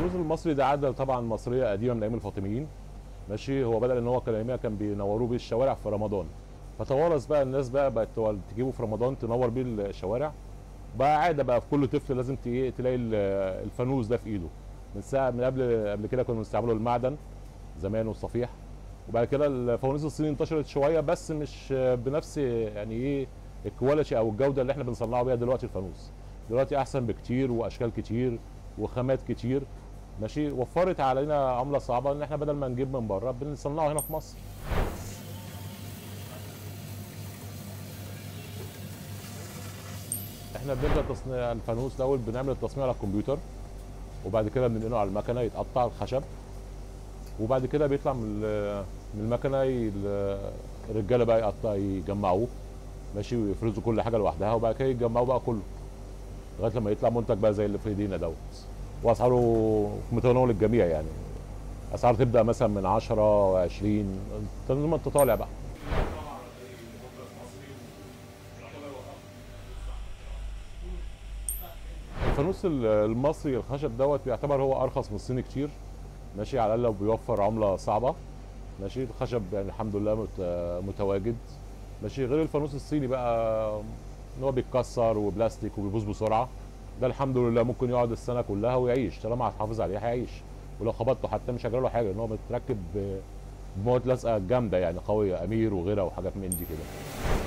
الفانوس المصري ده عاده طبعا مصريه قديمه من ايام الفاطميين ماشي هو بدا ان هو كان ايامها كان بينوروه بيه الشوارع في رمضان فتوارث بقى الناس بقى بقت تو- تجيبه في رمضان تنور بيه الشوارع بقى عاده بقى في كل طفل لازم ت- تلاقي ال- الفانوس ده في ايده من ساعه من قبل قبل كده كنا بنستعمله المعدن زمان والصفيح وبعد كده الفوانيس الصيني انتشرت شويه بس مش بنفس يعني ايه الكواليتي او الجوده اللي احنا بنصنعه بيها دلوقتي الفانوس دلوقتي احسن بكتير واشكال كتير وخامات كتير ماشي وفرت علينا عمله صعبه ان احنا بدل ما نجيب من بره بنصنعه هنا في مصر احنا بنبدا تصنيع الفانوس الاول بنعمل التصنيع على الكمبيوتر وبعد كده بننقله على المكنه يتقطع الخشب وبعد كده بيطلع من ال- من المكنه ال- الرجاله بقى يقطع يجمعوه ماشي ويفرزوا كل حاجه لوحدها وبعد كده يجمعوه بقى كله لغايه لما يطلع منتج بقى زي اللي في ايدينا دوت واسعاره في متناول الجميع يعني اسعار تبدا مثلا من 10 20 طول ما انت طالع بقى الفانوس ال- المصري الخشب دوت بيعتبر هو ارخص من الصيني كتير ماشي على الاقل بيوفر عمله صعبه ماشي الخشب يعني الحمد لله مت- متواجد ماشي غير الفانوس الصيني بقى ان هو بيتكسر وبلاستيك وبيبوظ بسرعه ده الحمد لله ممكن يقعد السنه كلها ويعيش طالما هتحافظ عليه هيعيش ولو خبطته حتى مش هيجرى له حاجه ان هو متركب ب- بمواد لازقه جامده يعني قويه امير وغيرها وحاجات من دي كده